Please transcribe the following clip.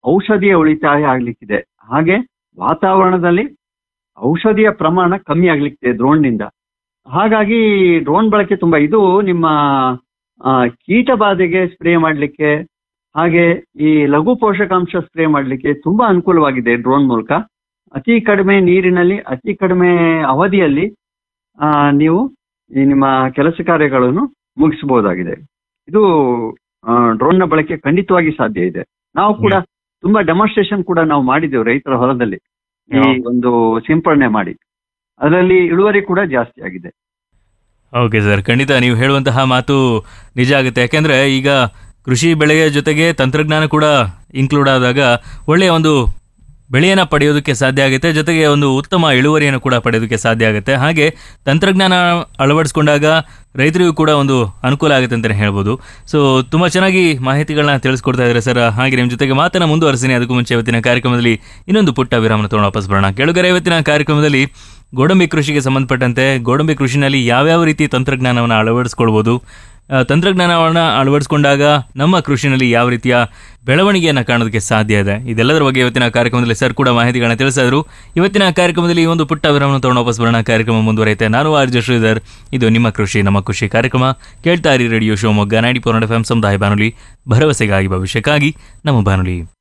ಔಷಧಿಯ ಉಳಿತಾಯ ಆಗ್ಲಿಕ್ಕಿದೆ ಹಾಗೆ ವಾತಾವರಣದಲ್ಲಿ ಔಷಧಿಯ ಪ್ರಮಾಣ ಕಮ್ಮಿ ಆಗ್ಲಿಕ್ಕಿದೆ ಡ್ರೋನ್ನಿಂದ ಹಾಗಾಗಿ ಡ್ರೋನ್ ಬಳಕೆ ತುಂಬಾ ಇದು ನಿಮ್ಮ ಆ, ಕೀಟ ಬಾಧೆಗೆ ಸ್ಪ್ರೇ ಮಾಡಲಿಕ್ಕೆ ಹಾಗೆ ಈ ಲಘು ಪೋಷಕಾಂಶ ಸ್ಪ್ರೇ ಮಾಡಲಿಕ್ಕೆ ತುಂಬಾ ಅನುಕೂಲವಾಗಿದೆ ಡ್ರೋನ್ ಮೂಲಕ ಅತಿ ಕಡಿಮೆ ನೀರಿನಲ್ಲಿ ಅತಿ ಕಡಿಮೆ ಅವಧಿಯಲ್ಲಿ ಆ, ನೀವು ಈ ನಿಮ್ಮ ಕೆಲಸ ಕಾರ್ಯಗಳನ್ನು ಮುಗಿಸಬಹುದಾಗಿದೆ ಇದು ಡ್ರೋನ್ನ ಬಳಕೆ ಖಂಡಿತವಾಗಿ ಸಾಧ್ಯ ಇದೆ ನಾವು ಕೂಡ ತುಂಬಾ ಡೆಮಾನ್ಸ್ಟ್ರೇಷನ್ ಕೂಡ ನಾವು ಮಾಡಿದ್ದೇವೆ ರೈತರ ಹೊಲದಲ್ಲಿ ಈ ಹೌದು. ಒಂದು ಸಿಂಪರಣೆ ಮಾಡಿ ಅದರಲ್ಲಿ ಇಳುವರಿ ಕೂಡ ಜಾಸ್ತಿ ಆಗಿದೆ ಓಕೆ ಸರ್ ಖಂಡಿತ ನೀವು ಹೇಳುವಂತಹ ಮಾತು ನಿಜ ಆಗುತ್ತೆ ಯಾಕೆಂದ್ರೆ ಈಗ ಕೃಷಿ ಬೆಳೆಯ ಜೊತೆಗೆ ತಂತ್ರಜ್ಞಾನ ಕೂಡ ಇನ್ಕ್ಲೂಡ್ ಆದಾಗ ಒಳ್ಳೆಯ ಒಂದು ಬೆಳೆಯನ್ನು ಪಡೆಯೋದಕ್ಕೆ ಸಾಧ್ಯ ಆಗುತ್ತೆ ಜೊತೆಗೆ ಒಂದು ಉತ್ತಮ ಇಳುವರಿಯನ್ನು ಕೂಡ ಪಡೆಯೋದಕ್ಕೆ ಸಾಧ್ಯ ಆಗುತ್ತೆ ಹಾಗೆ ತಂತ್ರಜ್ಞಾನ ಅಳವಡಿಸ್ಕೊಂಡಾಗ ರೈತರಿಗೂ ಕೂಡ ಒಂದು ಅನುಕೂಲ ಆಗುತ್ತೆ ಅಂತಲೇ ಹೇಳ್ಬೋದು ಸೊ ತುಂಬ ಚೆನ್ನಾಗಿ ಮಾಹಿತಿಗಳನ್ನ ತಿಳಿಸ್ಕೊಡ್ತಾ ಇದ್ದಾರೆ ಸರ್ ಹಾಗೆ ನಿಮ್ಮ ಜೊತೆಗೆ ಮಾತನ್ನ ಮುಂದುವರಿಸ್ತೀನಿ ಅದಕ್ಕೂ ಮುಂಚೆ ಇವತ್ತಿನ ಕಾರ್ಯಕ್ರಮದಲ್ಲಿ ಇನ್ನೊಂದು ಪುಟ್ಟ ವಿರಾಮನ ತೊಗೊಂಡು ವಾಪಸ್ ಬರೋಣ ಕೆಳಗರೆ ಇವತ್ತಿನ ಕಾರ್ಯಕ್ರಮದಲ್ಲಿ ಗೋಡಂಬಿ ಕೃಷಿಗೆ ಸಂಬಂಧಪಟ್ಟಂತೆ ಗೋಡಂಬಿ ಕೃಷಿನಲ್ಲಿ ಯಾವ್ಯಾವ ರೀತಿ ತಂತ್ರಜ್ಞಾನವನ್ನು ಅಳವಡಿಸ್ಕೊಳ್ಬೋದು ಆ, ತಂತ್ರಜ್ಞಾನವನ್ನು ಅಳವಡಿಸ್ಕೊಂಡಾಗ ನಮ್ಮ ಕೃಷಿನಲ್ಲಿ ಯಾವ ರೀತಿಯ ಬೆಳವಣಿಗೆಯನ್ನು ಕಾಣೋದಕ್ಕೆ ಸಾಧ್ಯ ಇದೆ ಇದೆಲ್ಲದರ ಬಗ್ಗೆ ಇವತ್ತಿನ ಕಾರ್ಯಕ್ರಮದಲ್ಲಿ ಸರ್ ಕೂಡ ಮಾಹಿತಿಗಳನ್ನ ತಿಳಿಸಿದ್ರು ಇವತ್ತಿನ ಕಾರ್ಯಕ್ರಮದಲ್ಲಿ ಈ ಒಂದು ಪುಟ್ಟ ವಿರಾಮನ ತಗೊಂಡು ವಾಪಸ್ ಬರೋಣ ಕಾರ್ಯಕ್ರಮ ಮುಂದುವರೆಯುತ್ತೆ ನಾನು ಆರ್ ಜೆ ಶ್ರೀಧರ್ ಇದು ನಿಮ್ಮ ಕೃಷಿ ನಮ್ಮ ಕೃಷಿ ಕಾರ್ಯಕ್ರಮ ಕೇಳ್ತಾ ಇರಿ radio Shivamogga ninety four F M ಸಮುದಾಯ ಬಾನುಲಿ ಭರವಸೆಗಾಗಿ ಭವಿಷ್ಯಕ್ಕಾಗಿ ನಮ್ಮ ಬಾನುಲಿ